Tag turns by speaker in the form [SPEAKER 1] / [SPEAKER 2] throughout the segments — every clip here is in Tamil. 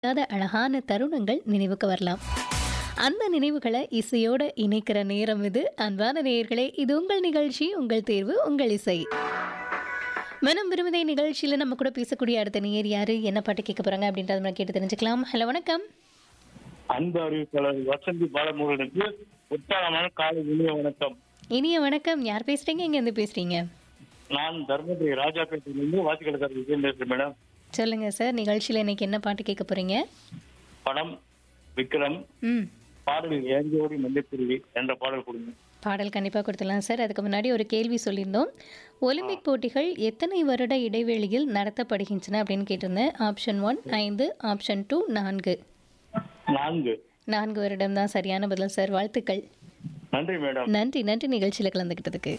[SPEAKER 1] முடியாத அழகான தருணங்கள் நினைவுக்கு வரலாம் அந்த நினைவுகளை இசையோட இணைக்கிற நேரம் இது அன்பான நேயர்களே இது உங்கள் நிகழ்ச்சி உங்கள் தேர்வு உங்கள் இசை மனம் விரும்புதை நிகழ்ச்சியில் நம்ம கூட பேசக்கூடிய அடுத்த நேயர் யாரு என்ன பாட்டு கேட்க போறாங்க அப்படின்றத நம்ம கேட்டு தெரிஞ்சுக்கலாம் ஹலோ வணக்கம்
[SPEAKER 2] அன்பு அறிவிப்பாளர் வசந்தி பாலமுருகனுக்கு உற்சாகமான காலை இனிய வணக்கம்
[SPEAKER 1] இனிய வணக்கம் யார் பேசுறீங்க இங்க இருந்து பேசுறீங்க
[SPEAKER 2] நான் தர்மபுரி ராஜாப்பேட்டையிலிருந்து வாசிக்கலக்கார விஜயம் பேசுறேன் மேடம்
[SPEAKER 1] சொல்லுங்க சார் நிகழ்ச்சியில் இன்னைக்கு என்ன பாட்டு கேட்க போறீங்க
[SPEAKER 2] படம் விக்ரம்
[SPEAKER 1] ம்
[SPEAKER 2] பாடல் ஏஞ்சோடி மல்லிக்குருவி என்ற பாடல் கொடுங்க
[SPEAKER 1] பாடல் கண்டிப்பாக கொடுத்துடலாம் சார் அதுக்கு முன்னாடி ஒரு கேள்வி சொல்லியிருந்தோம் ஒலிம்பிக் போட்டிகள் எத்தனை வருட இடைவெளியில் நடத்தப்படுகின்றன அப்படின்னு கேட்டிருந்தேன் ஆப்ஷன் ஒன் ஐந்து ஆப்ஷன் டூ நான்கு
[SPEAKER 2] நான்கு
[SPEAKER 1] நான்கு வருடம் தான் சரியான பதில் சார் வாழ்த்துக்கள்
[SPEAKER 2] நன்றி மேடம்
[SPEAKER 1] நன்றி நன்றி நிகழ்ச்சியில் கலந்துக்கிட்டதுக்கு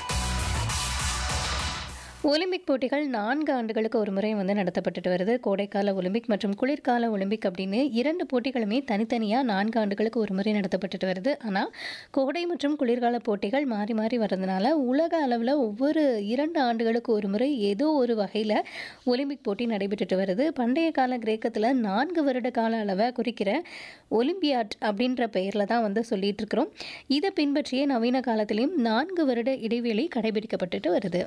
[SPEAKER 1] ஒலிம்பிக் போட்டிகள் நான்கு ஆண்டுகளுக்கு ஒரு முறை வந்து நடத்தப்பட்டுட்டு வருது கோடைக்கால ஒலிம்பிக் மற்றும் குளிர்கால ஒலிம்பிக் அப்படின்னு இரண்டு போட்டிகளுமே தனித்தனியாக நான்கு ஆண்டுகளுக்கு ஒரு முறை நடத்தப்பட்டுட்டு வருது ஆனால் கோடை மற்றும் குளிர்கால போட்டிகள் மாறி மாறி வர்றதுனால உலக அளவில் ஒவ்வொரு இரண்டு ஆண்டுகளுக்கு ஒரு முறை ஏதோ ஒரு வகையில் ஒலிம்பிக் போட்டி நடைபெற்றுட்டு வருது பண்டைய கால கிரேக்கத்தில் நான்கு வருட கால அளவை குறிக்கிற ஒலிம்பியாட் அப்படின்ற பெயரில் தான் வந்து சொல்லிட்டு இருக்கிறோம் இதை பின்பற்றியே நவீன காலத்திலையும் நான்கு வருட இடைவெளி கடைபிடிக்கப்பட்டுட்டு வருது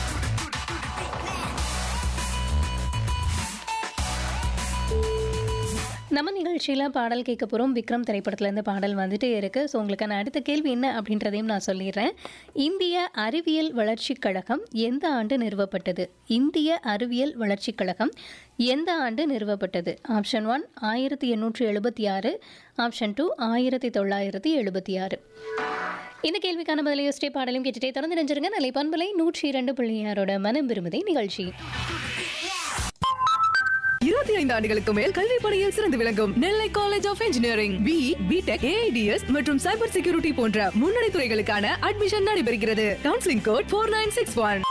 [SPEAKER 1] நம்ம நிகழ்ச்சியில் பாடல் கேட்க போகிறோம் விக்ரம் திரைப்படத்துலேருந்து பாடல் வந்துட்டே இருக்குது ஸோ உங்களுக்கான அடுத்த கேள்வி என்ன அப்படின்றதையும் நான் சொல்லிடுறேன் இந்திய அறிவியல் வளர்ச்சிக் கழகம் எந்த ஆண்டு நிறுவப்பட்டது இந்திய அறிவியல் வளர்ச்சிக் கழகம் எந்த ஆண்டு நிறுவப்பட்டது ஆப்ஷன் ஒன் ஆயிரத்தி எண்ணூற்றி எழுபத்தி ஆறு ஆப்ஷன் டூ ஆயிரத்தி தொள்ளாயிரத்தி எழுபத்தி ஆறு இந்த கேள்விக்கான பதிலை யோசிச்சே பாடலும் கேட்டுட்டே தொடர்ந்து நினைஞ்சிருங்க நிலை பண்பலை நூற்றி இரண்டு புள்ளியாரோட மனம் விரும்புதை நிகழ்ச்சி
[SPEAKER 3] இருபத்தி ஐந்து ஆண்டுகளுக்கு மேல் கல்வி பணியில் சிறந்து விளங்கும் Nellai college of engineering B BTech AIDS மற்றும் சைபர் செக்யூரிட்டி போன்ற முன்னணி துறைகளுக்கான அட்மிஷன் நடைபெறுகிறது counselling code four nine six one